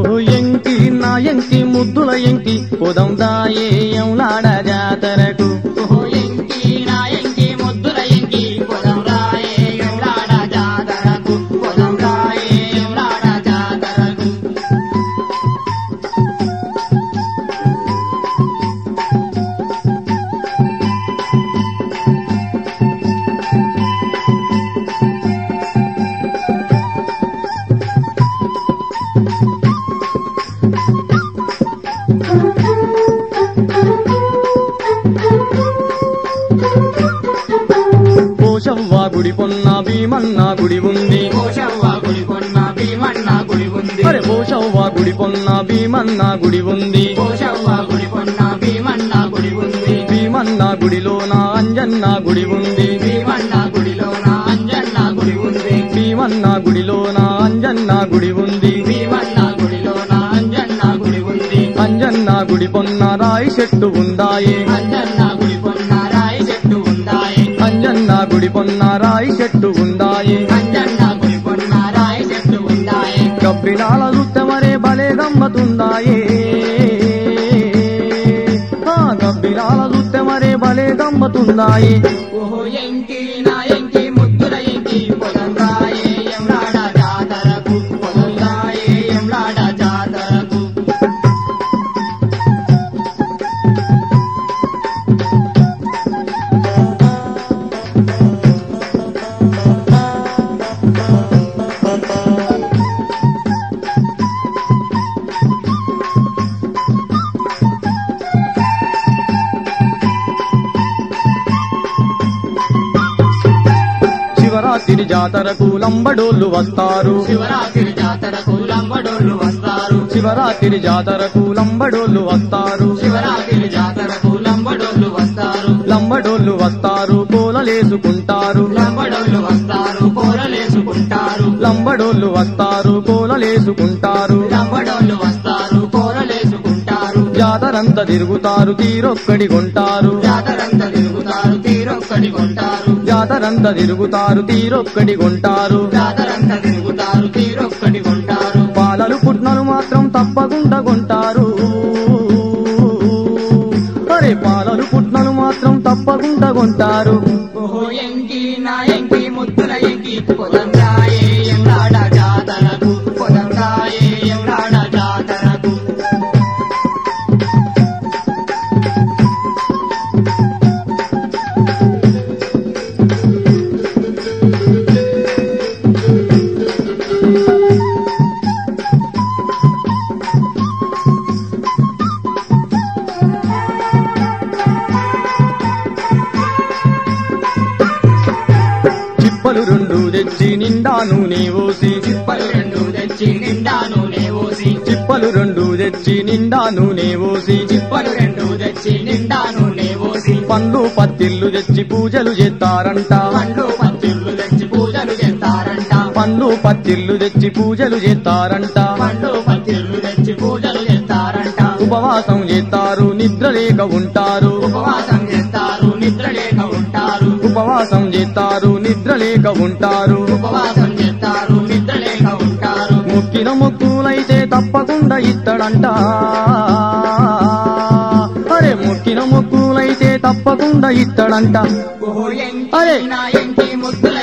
ఓ ఎంకి నా ఎంకి ముద్దుల ఎంకి పొదం దాయే ఎంలాడ జాతరకు ఓహో ఎంకి నా ఎంకి ముద్దుల ఎంకి పొదం రాయే ఎంలాడ జాతరకు పొదం రాయే ఎంలాడ జాతరకు పోషవ్వ గుడి పొన్న భీమన్న గుడి ఉంది కోశవ్వ గుడి కొన్న భీమన్న గుడి ఉంది అరే పోషవ్వ గుడి పొన్న భీమన్న గుడి ఉంది కోశవ్వ గుడి కొన్న భీమన్న గుడి ఉంది భీమన్న గుడిలోన అంజన్న గుడి ఉంది భీమన్న గుడిలోన అంజన్న గుడి ఉంది భీమన్న గుడిలోన అంజన్న గుడి ఉంది భీమన్న గుడిలోన అంజన్న గుడి ఉంది అంజన్న గుడి పొన్న రాయి చెట్టు ఉందాయే అంజన్న గుడి కొన్న రాయి చెట్టు ఉందాయి అంజన్న గుడి పొన్న రాయి చెట్టు ఉందాయే అంజన్న గుడి కొన్న రాయి చెట్టు ఉందాయి కబ్బినాల చుట్టమరే భలే గమ్మతుందాయే ఆ కబ్బినాల చుట్టమరే భలే గమ్మతుందాయే ఓహో ఎంకి నా ఎంకి ముద్దుల ఎంకి పొలం రాయే ఎంలాడ జాతరకు పొలం రాయే ఎంలాడ జాతరకు శివరాత్రి జాతరకు లంబడోళ్ళు వస్తారు శివరాత్రి జాతరకు లంబడోళ్ళు వస్తారు శివరాత్రి జాతరకు లంబడోళ్ళు వస్తారు శివరాత్రి జాతరకు లంబడోళ్ళు వస్తారు లంబడోళ్ళు వస్తారు కోలలేసుకుంటారు లంబడోళ్ళు వస్తారు కూరలేసుకుంటారు లంబడోళ్ళు వస్తారు కోలలేసుకుంటారు లంబడోళ్ళు వస్తారు కూరలేసుకుంటారు జాతరంతా తిరుగుతారు తీరొక్కడి కొంటారు జాతరంతా తిరుగుతారు తీరొక్కడి కొంటారు జాతరంతా తిరుగుతారు తీరొక్కడి కొంటారు జాతరంతా తిరుగుతారు తీరొక్కడి కొంటారు పాలలు పుట్నలు మాత్రం తప్పకుండా కొంటారు అరే పాలలు పుట్నలు మాత్రం తప్పకుండా కొంటారు ఓహో ఎంకి నా ఎంకి ముద్దుల ఎంకి పొలం రాయే ఎంలాడ జాతరకు పొలం రాయే ఎంలాడ జాతరకు చిప్పలు రెండు తెచ్చి నిండా నూనె పోసి చిప్పలు రెండు తెచ్చి నిండా నూనె పోసి చిప్పలు రెండు తెచ్చి నిండా నూనె పోసి చిప్పలు రెండు తెచ్చి నిండా నూనె పోసి పండ్లు పత్తిళ్ళు తెచ్చి పూజలు చేస్తారంట పండ్లు పత్తిళ్ళు తెచ్చి పూజలు చేస్తారంట పండ్లు పత్తిళ్ళు తెచ్చి పూజలు చేస్తారంట పండ్లు పత్తిళ్ళు తెచ్చి పూజలు చేస్తారంట ఉపవాసం చేస్తారు నిద్ర లేక ఉంటారు ఉపవాసం చేస్తారు నిద్ర లేక ఉంటారు ఉపవాసం చేస్తారు నిద్ర లేక ఉంటారు ఉపవాసం చేస్తారు నిద్ర లేక ఉంటారు మొక్కిన మొక్కులైతే తప్పకుండా ఇత్తడంట అరే మొక్కిన మొక్కులైతే తప్పకుండా ఇత్తడంట ఓహో అరే. ఎంకి నా ఎంకి ముద్దుల